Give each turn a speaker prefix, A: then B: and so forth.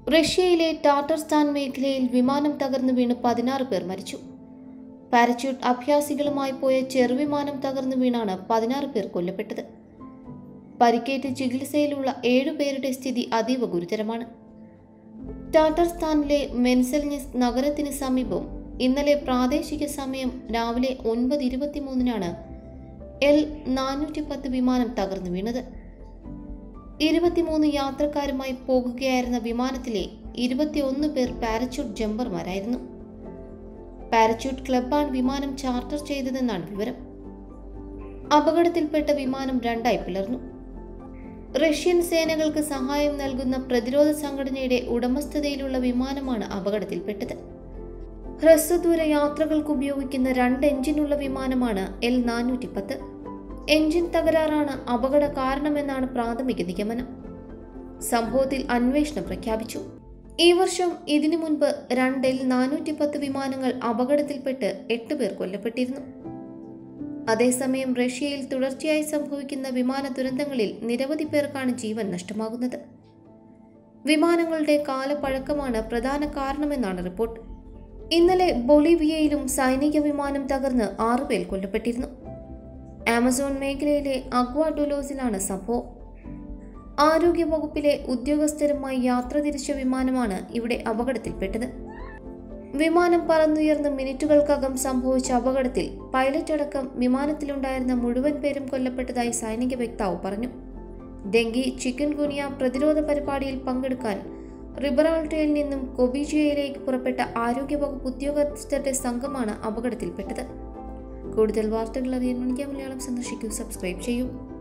A: റഷ്യയിലെ ടാറ്റർസ്ഥാൻ മേഖലയിൽ വിമാനം തകർന്നു വീണ് പതിനാറ് പേർ മരിച്ചു പാരച്യൂട്ട് അഭ്യാസികളുമായി പോയ ചെറുവിമാനം തകർന്നു വീണാണ് പതിനാറ് പേർ കൊല്ലപ്പെട്ടത് പരിക്കേറ്റ് ചികിത്സയിലുള്ള ഏഴുപേരുടെ സ്ഥിതി അതീവ ഗുരുതരമാണ് ടാറ്റർസ്ഥാനിലെ മെൻസൽനിസ് നഗരത്തിന് സമീപം ഇന്നലെ പ്രാദേശിക സമയം രാവിലെ ഒൻപത് ഇരുപത്തിമൂന്നിനാണ് എൽ നാനൂറ്റി പത്ത് വിമാനം തകർന്നു വീണത് ഇരുപത്തിമൂന്ന് യാത്രക്കാരുമായി പോകുകയായിരുന്ന വിമാനത്തിലെ ഇരുപത്തിയൊന്ന് പേർ പാരച്യൂട്ട് ജമ്പർമാരായിരുന്നു പാരച്യൂട്ട് ക്ലബാണ് വിമാനം ചാർട്ടർ ചെയ്തതെന്നാണ് വിവരം അപകടത്തിൽപ്പെട്ട വിമാനം രണ്ടായി പിളർന്നു റഷ്യൻ സേനകൾക്ക് സഹായം നൽകുന്ന പ്രതിരോധ സംഘടനയുടെ ഉടമസ്ഥതയിലുള്ള വിമാനമാണ് അപകടത്തിൽപ്പെട്ടത് ഹ്രസ്വദൂര യാത്രകൾക്ക് ഉപയോഗിക്കുന്ന രണ്ട് എഞ്ചിനുള്ള വിമാനമാണ് എൽ നാനൂറ്റി പത്ത് എഞ്ചിൻ തകരാറാണ് അപകട കാരണമെന്നാണ് പ്രാഥമിക നിഗമനം സംഭവത്തിൽ അന്വേഷണം പ്രഖ്യാപിച്ചു ഈ വർഷം ഇതിനു മുൻപ് രണ്ടിൽ നാനൂറ്റി പത്ത് വിമാനങ്ങൾ അപകടത്തിൽപ്പെട്ട് എട്ട് പേർ കൊല്ലപ്പെട്ടിരുന്നു അതേസമയം റഷ്യയിൽ തുടർച്ചയായി സംഭവിക്കുന്ന വിമാന ദുരന്തങ്ങളിൽ നിരവധി പേർക്കാണ് ജീവൻ നഷ്ടമാകുന്നത് വിമാനങ്ങളുടെ കാലപ്പഴക്കമാണ് പ്രധാന കാരണമെന്നാണ് റിപ്പോർട്ട് ഇന്നലെ ബൊളീവിയയിലും സൈനിക വിമാനം തകർന്ന് ആറുപേർ കൊല്ലപ്പെട്ടിരുന്നു ആമസോൺ മേഖലയിലെ അഗ്വാഡുലോസിലാണ് സംഭവം ആരോഗ്യവകുപ്പിലെ ഉദ്യോഗസ്ഥരുമായി യാത്ര തിരിച്ച വിമാനമാണ് ഇവിടെ അപകടത്തിൽപ്പെട്ടത് വിമാനം പറന്നുയർന്ന് മിനിറ്റുകൾക്കകം സംഭവിച്ച അപകടത്തിൽ പൈലറ്റ് അടക്കം വിമാനത്തിലുണ്ടായിരുന്ന മുഴുവൻ പേരും കൊല്ലപ്പെട്ടതായി സൈനിക വക്താവ് പറഞ്ഞു ഡെങ്കി ചിക്കൻ ഗുനിയ പ്രതിരോധ പരിപാടിയിൽ പങ്കെടുക്കാൻ റിബറാൾട്ടയിൽ നിന്നും കൊബിജിയയിലേക്ക് പുറപ്പെട്ട ആരോഗ്യവകുപ്പ് ഉദ്യോഗസ്ഥരുടെ സംഘമാണ് അപകടത്തിൽപ്പെട്ടത് കൂടുതൽ വാർത്തകൾ അറിയാൻ മണിക്ക മലയാളം സന്ദർശിക്കൂ സബ്സ്ക്രൈബ് ചെയ്യൂ